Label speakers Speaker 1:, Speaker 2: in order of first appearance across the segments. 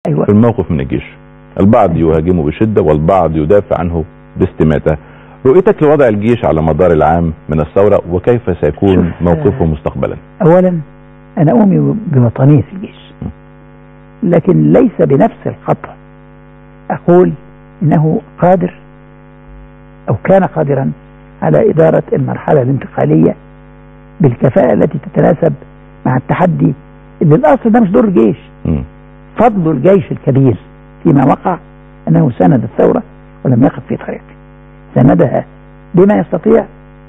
Speaker 1: ايوه
Speaker 2: الموقف من الجيش البعض يهاجمه بشدة والبعض يدافع عنه باستماتة رؤيتك لوضع الجيش على مدار العام من الثورة وكيف سيكون
Speaker 1: شوف،
Speaker 2: موقفه
Speaker 1: آه،
Speaker 2: مستقبلا
Speaker 1: اولا انا اؤمن بوطنيه الجيش لكن ليس بنفس القطع اقول انه قادر او كان قادرا على اداره المرحله الانتقاليه بالكفاءه التي تتناسب مع التحدي اللي الاصل ده مش دور الجيش
Speaker 2: مم.
Speaker 1: فضل الجيش الكبير فيما وقع انه ساند الثوره ولم يقف في طريقه ساندها بما يستطيع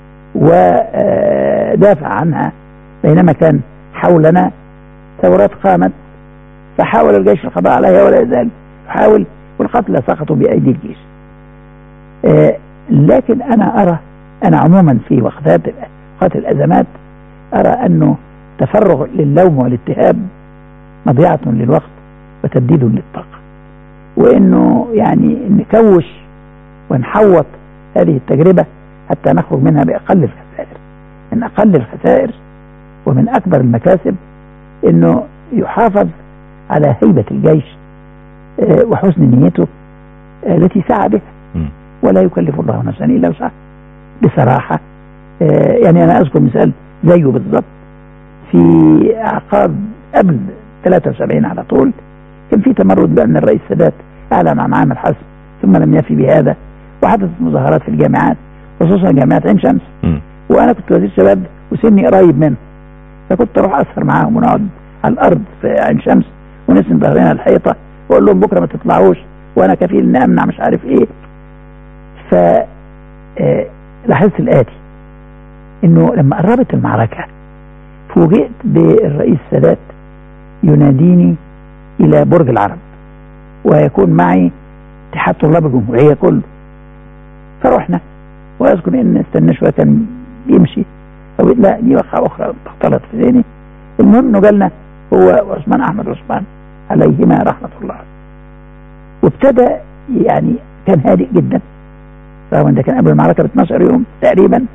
Speaker 1: ودافع عنها بينما كان حولنا ثورات قامت فحاول الجيش القضاء عليها ولا يزال يحاول والقتلى سقطوا بايدي الجيش آه، لكن انا ارى انا عموما في وقتات وقت الازمات ارى انه تفرغ للوم والاتهام مضيعه للوقت وتبديد للطاقه وانه يعني نكوش ونحوط هذه التجربه حتى نخرج منها باقل الخسائر من اقل الخسائر ومن اكبر المكاسب انه يحافظ على هيبه الجيش آه، وحسن نيته آه، التي سعى بها
Speaker 2: مم.
Speaker 1: ولا يكلف الله نفسا الا وسعها بصراحه آه، يعني انا اذكر مثال زيه بالضبط في اعقاب قبل 73 على طول كان في تمرد بان الرئيس السادات اعلن عن عام الحسم ثم لم يفي بهذا وحدثت مظاهرات في الجامعات خصوصا جامعه عين شمس
Speaker 2: مم.
Speaker 1: وانا كنت وزير شباب وسني قريب منه فكنت اروح اسهر معاهم ونقعد على الارض في عين شمس ونسند ظهرنا الحيطه واقول لهم بكره ما تطلعوش وانا كفيل ان امنع مش عارف ايه ف آه، لاحظت الاتي انه لما قربت المعركه فوجئت بالرئيس السادات يناديني الى برج العرب ويكون معي اتحاد طلاب الجمهوريه كله فرحنا واذكر ان استنى شويه كان بيمشي او لا دي وقعه اخرى اختلط في ذهني المهم انه جالنا هو عثمان احمد عثمان عليهما رحمه الله وابتدى يعني كان هادئ جدا رغم ان ده كان قبل المعركه ب 12 يوم تقريبا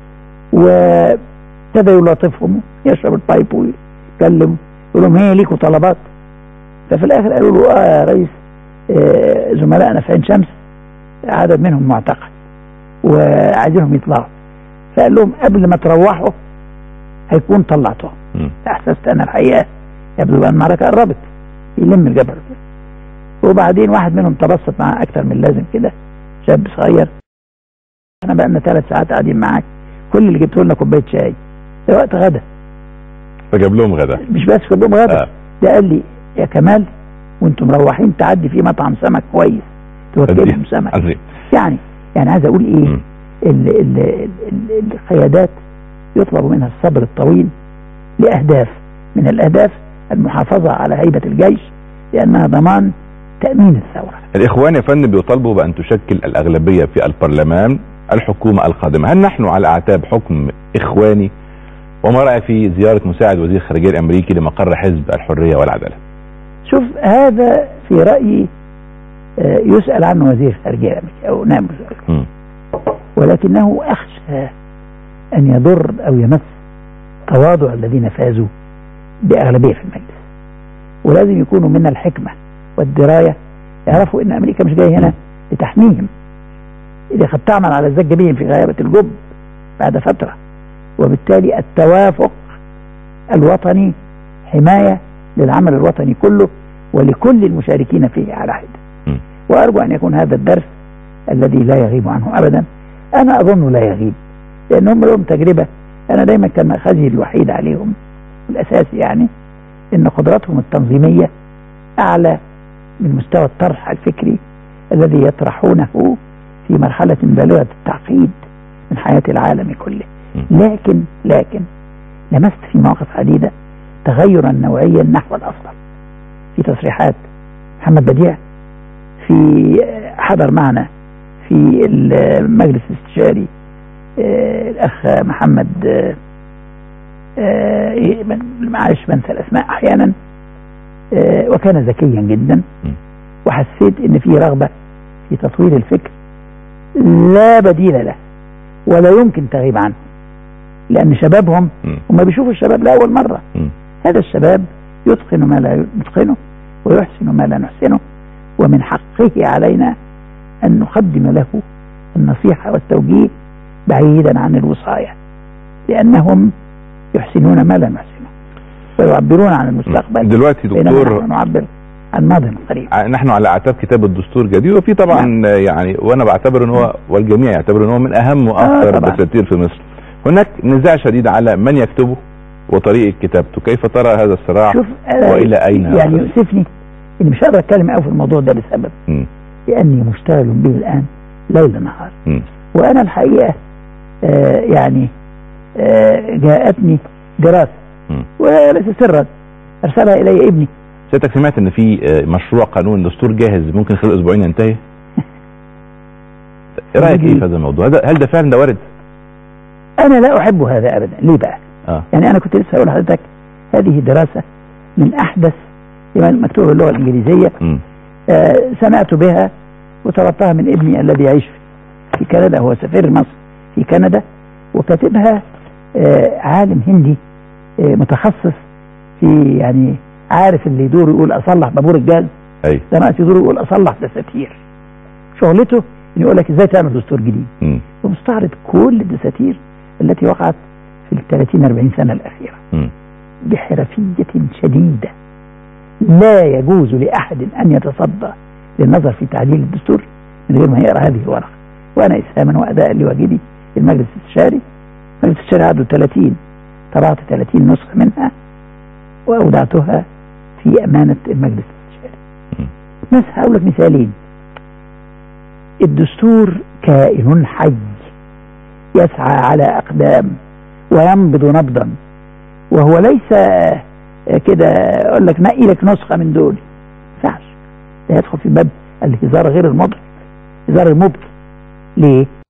Speaker 1: وابتدى يلاطفهم يشرب البايب ويتكلم يقول لهم هي ليكوا طلبات ففي الاخر قالوا له اه يا ريس آه زملائنا في عين شمس عدد منهم معتقل وعايزينهم يطلعوا فقال لهم قبل ما تروحوا هيكون طلعتهم
Speaker 2: مم.
Speaker 1: احسست انا الحقيقه يبدو ان المعركه قربت يلم الجبل وبعدين واحد منهم تبسط معاه اكتر من اللازم كده شاب صغير احنا بقى لنا ثلاث ساعات قاعدين معاك كل اللي جبته لنا كوبايه شاي ده وقت غدا
Speaker 2: فجاب لهم غدا
Speaker 1: مش بس جاب لهم غدا
Speaker 2: آه.
Speaker 1: ده قال لي يا كمال وانتم مروحين تعدي في مطعم سمك كويس توكلهم سمك
Speaker 2: عظيم
Speaker 1: يعني يعني عايز اقول ايه
Speaker 2: مم.
Speaker 1: ال ال ال ال القيادات يطلب منها الصبر الطويل لاهداف من الاهداف المحافظه على هيبه الجيش لانها ضمان تامين الثوره
Speaker 2: الإخوان يا فندم بيطالبوا بأن تشكل الأغلبية في البرلمان الحكومة القادمة هل نحن على أعتاب حكم إخواني وما رأي في زيارة مساعد وزير الخارجية الأمريكي لمقر حزب الحرية والعدالة
Speaker 1: شوف هذا في رايي آه، يسال عنه وزير الخارجيه الامريكي او نائب وزير الخارجية.
Speaker 2: مم.
Speaker 1: ولكنه اخشى ان يضر او يمس تواضع الذين فازوا باغلبيه في المجلس ولازم يكونوا من الحكمه والدرايه يعرفوا ان امريكا مش جايه هنا لتحميهم اللي قد تعمل على الزج بهم في غيابه الجب بعد فتره وبالتالي التوافق الوطني حمايه للعمل الوطني كله ولكل المشاركين فيه على حده
Speaker 2: مم.
Speaker 1: وارجو ان يكون هذا الدرس الذي لا يغيب عنه ابدا انا اظن لا يغيب لان هم لهم تجربه انا دايما كان مأخذي الوحيد عليهم الاساسي يعني ان قدراتهم التنظيميه اعلى من مستوى الطرح الفكري الذي يطرحونه في مرحله بالغه التعقيد من حياه العالم كله
Speaker 2: م.
Speaker 1: لكن لكن لمست في مواقف عديده تغيرا نوعيا نحو الافضل في تصريحات محمد بديع في حضر معنا في المجلس الاستشاري آه، الاخ محمد آه، آه، إيه، من- معلش بنسى الاسماء احيانا آه، وكان ذكيا جدا
Speaker 2: م.
Speaker 1: وحسيت ان في رغبه في تطوير الفكر لا بديل له ولا يمكن تغيب عنه لان شبابهم
Speaker 2: مم.
Speaker 1: هم بيشوفوا الشباب لاول مره
Speaker 2: مم.
Speaker 1: هذا الشباب يتقن ما لا يتقنه ويحسن ما لا نحسنه ومن حقه علينا أن نقدم له النصيحة والتوجيه بعيدا عن الوصاية لأنهم يحسنون ما لا نحسنه ويعبرون عن المستقبل
Speaker 2: دلوقتي
Speaker 1: بينما
Speaker 2: دكتور
Speaker 1: نحن نعبر عن ماضي قريب
Speaker 2: ع- نحن على اعتاب كتاب الدستور جديد وفي طبعا يعني وانا بعتبر ان هو والجميع يعتبر ان هو من اهم واخطر
Speaker 1: طبعاً.
Speaker 2: الدساتير في مصر هناك نزاع شديد على من يكتبه وطريقه كتابته كيف ترى هذا الصراع
Speaker 1: شوف أنا
Speaker 2: والى اين
Speaker 1: يعني
Speaker 2: يصل؟
Speaker 1: يؤسفني اني مش قادر اتكلم قوي في الموضوع ده لسبب
Speaker 2: مم.
Speaker 1: لاني مشتغل به الان ليل نهار
Speaker 2: مم.
Speaker 1: وانا الحقيقه آه يعني آه جاءتني دراسه
Speaker 2: مم.
Speaker 1: وليس سرا ارسلها الي ابني
Speaker 2: سيادتك سمعت ان في آه، مشروع قانون دستور جاهز ممكن خلال اسبوعين ينتهي ايه رايك ايه في هذا الموضوع هذا- هل ده فعلا ده وارد
Speaker 1: انا لا احب هذا ابدا ليه بقى
Speaker 2: اه
Speaker 1: يعني انا كنت لسه اقول لحضرتك هذه دراسه من احدث لما مكتوبه باللغه الانجليزيه
Speaker 2: مم.
Speaker 1: آه سمعت بها وطلبتها من ابني الذي يعيش في كندا هو سفير مصر في كندا وكاتبها آه عالم هندي آه متخصص في يعني عارف اللي يدور يقول اصلح بابور الجاز
Speaker 2: اي
Speaker 1: ده ناقص يدور يقول اصلح دساتير شغلته انه يقول لك ازاي تعمل دستور جديد
Speaker 2: مم.
Speaker 1: ومستعرض كل الدساتير التي وقعت في ال 30 40 سنه الاخيره
Speaker 2: مم.
Speaker 1: بحرفيه شديده لا يجوز لاحد ان يتصدى للنظر في تعديل الدستور من غير ما يقرا هذه الورقه وانا اسهاما واداء لواجبي في المجلس الاستشاري المجلس الاستشاري عنده 30 طبعت 30 نسخه منها واودعتها في امانه المجلس الاستشاري
Speaker 2: مم.
Speaker 1: بس هقول لك مثالين الدستور كائن حي يسعى على اقدام وينبض نبضا وهو ليس آه، كده اقول لك نقي لك نسخه من دول ما ينفعش ده يدخل في باب الهزار غير المضحك هزار المبكي ليه؟